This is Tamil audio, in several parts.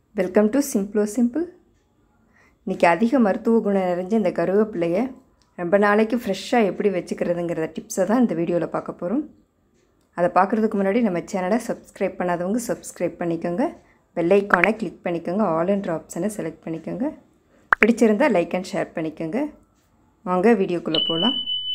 வெல்கம் டு சிம்பிளோ சிம்பிள் இன்றைக்கி அதிக மருத்துவ குணம் நிறைஞ்ச இந்த கருவேப்பிலையை ரொம்ப நாளைக்கு ஃப்ரெஷ்ஷாக எப்படி வச்சுக்கிறதுங்கிற டிப்ஸை தான் இந்த வீடியோவில் பார்க்க போகிறோம் அதை பார்க்குறதுக்கு முன்னாடி நம்ம சேனலை சப்ஸ்கிரைப் பண்ணாதவங்க சப்ஸ்கிரைப் பண்ணிக்கோங்க பெல் ஐக்கானை கிளிக் பண்ணிக்கோங்க ஆல் என்ற ஆப்ஷனை செலக்ட் பண்ணிக்கோங்க பிடிச்சிருந்தால் லைக் அண்ட் ஷேர் பண்ணிக்கோங்க வாங்க வீடியோக்குள்ளே போகலாம்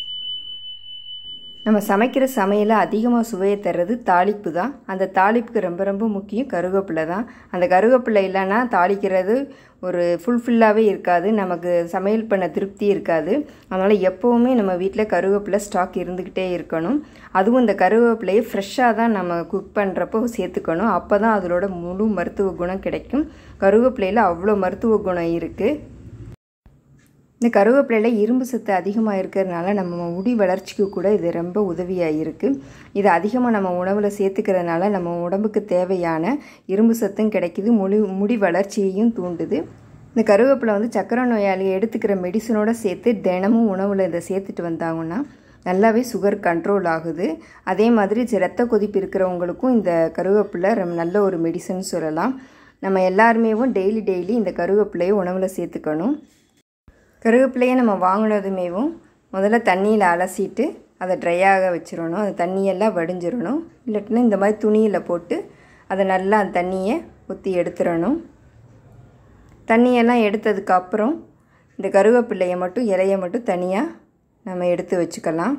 நம்ம சமைக்கிற சமையலை அதிகமாக சுவையை தர்றது தாளிப்பு தான் அந்த தாளிப்புக்கு ரொம்ப ரொம்ப முக்கியம் கருவேப்பிலை தான் அந்த கருவேப்பிலை இல்லைன்னா தாளிக்கிறது ஒரு ஃபுல்ஃபில்லாகவே இருக்காது நமக்கு சமையல் பண்ண திருப்தி இருக்காது அதனால் எப்போவுமே நம்ம வீட்டில் கருவேப்பிலை ஸ்டாக் இருந்துக்கிட்டே இருக்கணும் அதுவும் இந்த கருவேப்பிலையை ஃப்ரெஷ்ஷாக தான் நம்ம குக் பண்ணுறப்போ சேர்த்துக்கணும் அப்போ தான் அதோட முழு மருத்துவ குணம் கிடைக்கும் கருவேப்பிலையில் அவ்வளோ மருத்துவ குணம் இருக்குது இந்த கருவேப்பிலையில் இரும்பு சத்து அதிகமாக இருக்கிறதுனால நம்ம முடி வளர்ச்சிக்கு கூட இது ரொம்ப உதவியாக இருக்குது இது அதிகமாக நம்ம உணவில் சேர்த்துக்கிறதுனால நம்ம உடம்புக்கு தேவையான இரும்பு சத்தும் கிடைக்குது முடி முடி வளர்ச்சியையும் தூண்டுது இந்த கருவேப்பிலை வந்து சக்கரை நோயாளி எடுத்துக்கிற மெடிசனோடு சேர்த்து தினமும் உணவில் இதை சேர்த்துட்டு வந்தாங்கன்னா நல்லாவே சுகர் கண்ட்ரோல் ஆகுது அதே மாதிரி ரத்த கொதிப்பு இருக்கிறவங்களுக்கும் இந்த கருவேப்பிலை ரொம்ப நல்ல ஒரு மெடிசன் சொல்லலாம் நம்ம எல்லாருமேவும் டெய்லி டெய்லி இந்த கருவேப்பிலையை உணவில் சேர்த்துக்கணும் கருவேப்பிலையை நம்ம வாங்கினதுமேவும் முதல்ல தண்ணியில் அலசிட்டு அதை ட்ரையாக வச்சிடணும் அந்த தண்ணியெல்லாம் வடிஞ்சிடணும் இல்லாட்டினா இந்த மாதிரி துணியில் போட்டு அதை நல்லா அந்த தண்ணியை ஊற்றி எடுத்துடணும் தண்ணியெல்லாம் எடுத்ததுக்கப்புறம் இந்த கருவேப்பிலையை மட்டும் இலையை மட்டும் தனியாக நம்ம எடுத்து வச்சுக்கலாம்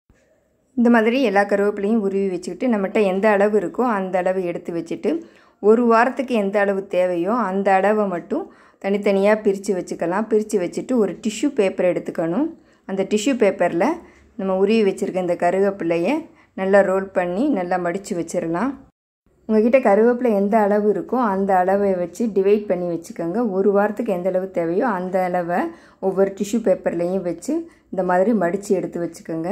இந்த மாதிரி எல்லா கருவேப்பிலையும் உருவி வச்சுக்கிட்டு நம்மகிட்ட எந்த அளவு இருக்கோ அந்த அளவு எடுத்து வச்சுட்டு ஒரு வாரத்துக்கு எந்த அளவு தேவையோ அந்த அளவை மட்டும் தனித்தனியாக பிரித்து வச்சுக்கலாம் பிரித்து வச்சுட்டு ஒரு டிஷ்யூ பேப்பர் எடுத்துக்கணும் அந்த டிஷ்யூ பேப்பரில் நம்ம உருவி வச்சுருக்க இந்த கருவேப்பிலையை நல்லா ரோல் பண்ணி நல்லா மடித்து வச்சிடலாம் உங்ககிட்ட கருவேப்பிலை எந்த அளவு இருக்கோ அந்த அளவை வச்சு டிவைட் பண்ணி வச்சுக்கோங்க ஒரு வாரத்துக்கு எந்த அளவு தேவையோ அந்த அளவை ஒவ்வொரு டிஷ்யூ பேப்பர்லேயும் வச்சு இந்த மாதிரி மடித்து எடுத்து வச்சுக்கோங்க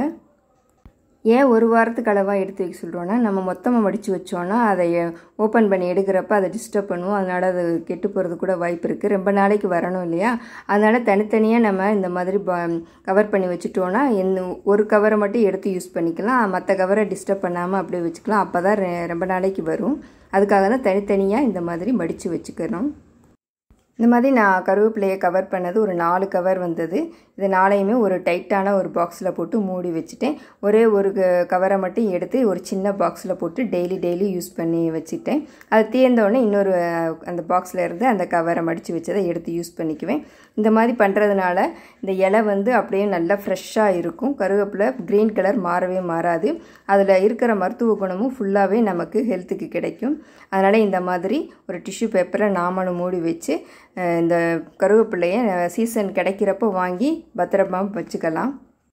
ஏன் ஒரு வாரத்துக்கு அளவாக எடுத்து வைக்க சொல்கிறோன்னா நம்ம மொத்தமாக மடித்து வச்சோன்னா அதை ஓப்பன் பண்ணி எடுக்கிறப்ப அதை டிஸ்டர்ப் பண்ணுவோம் அதனால் அது கெட்டு போகிறது கூட வாய்ப்பு இருக்குது ரொம்ப நாளைக்கு வரணும் இல்லையா அதனால் தனித்தனியாக நம்ம இந்த மாதிரி கவர் பண்ணி வச்சுட்டோன்னா எந்த ஒரு கவரை மட்டும் எடுத்து யூஸ் பண்ணிக்கலாம் மற்ற கவரை டிஸ்டர்ப் பண்ணாமல் அப்படியே வச்சுக்கலாம் அப்போ தான் ரொம்ப நாளைக்கு வரும் அதுக்காக தான் தனித்தனியாக இந்த மாதிரி மடித்து வச்சுக்கணும் இந்த மாதிரி நான் கருவேப்பிலையை கவர் பண்ணது ஒரு நாலு கவர் வந்தது இது நாளையுமே ஒரு டைட்டான ஒரு பாக்ஸில் போட்டு மூடி வச்சுட்டேன் ஒரே ஒரு கவரை மட்டும் எடுத்து ஒரு சின்ன பாக்ஸில் போட்டு டெய்லி டெய்லி யூஸ் பண்ணி வச்சுட்டேன் அது தீர்ந்தோடனே இன்னொரு அந்த பாக்ஸில் இருந்து அந்த கவரை மடித்து வச்சதை எடுத்து யூஸ் பண்ணிக்குவேன் இந்த மாதிரி பண்ணுறதுனால இந்த இலை வந்து அப்படியே நல்லா ஃப்ரெஷ்ஷாக இருக்கும் கருவேப்பிலை க்ரீன் கலர் மாறவே மாறாது அதில் இருக்கிற மருத்துவ குணமும் ஃபுல்லாகவே நமக்கு ஹெல்த்துக்கு கிடைக்கும் அதனால் இந்த மாதிரி ஒரு டிஷ்யூ பேப்பரை நாமளும் மூடி வச்சு இந்த கருவேப்பிலையை சீசன் கிடைக்கிறப்போ வாங்கி பத்திரமா வச்சுக்கலாம்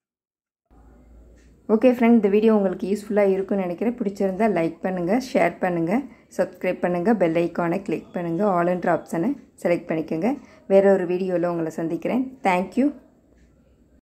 ஓகே ஃப்ரெண்ட் இந்த வீடியோ உங்களுக்கு யூஸ்ஃபுல்லாக இருக்கும்னு நினைக்கிறேன் பிடிச்சிருந்தால் லைக் பண்ணுங்கள் ஷேர் பண்ணுங்கள் சப்ஸ்கிரைப் பண்ணுங்கள் பெல் ஐக்கானை கிளிக் பண்ணுங்கள் ஆல் என்ற ஆப்ஷனை செலக்ட் பண்ணிக்கோங்க வேற ஒரு வீடியோவில் உங்களை சந்திக்கிறேன் தேங்க்யூ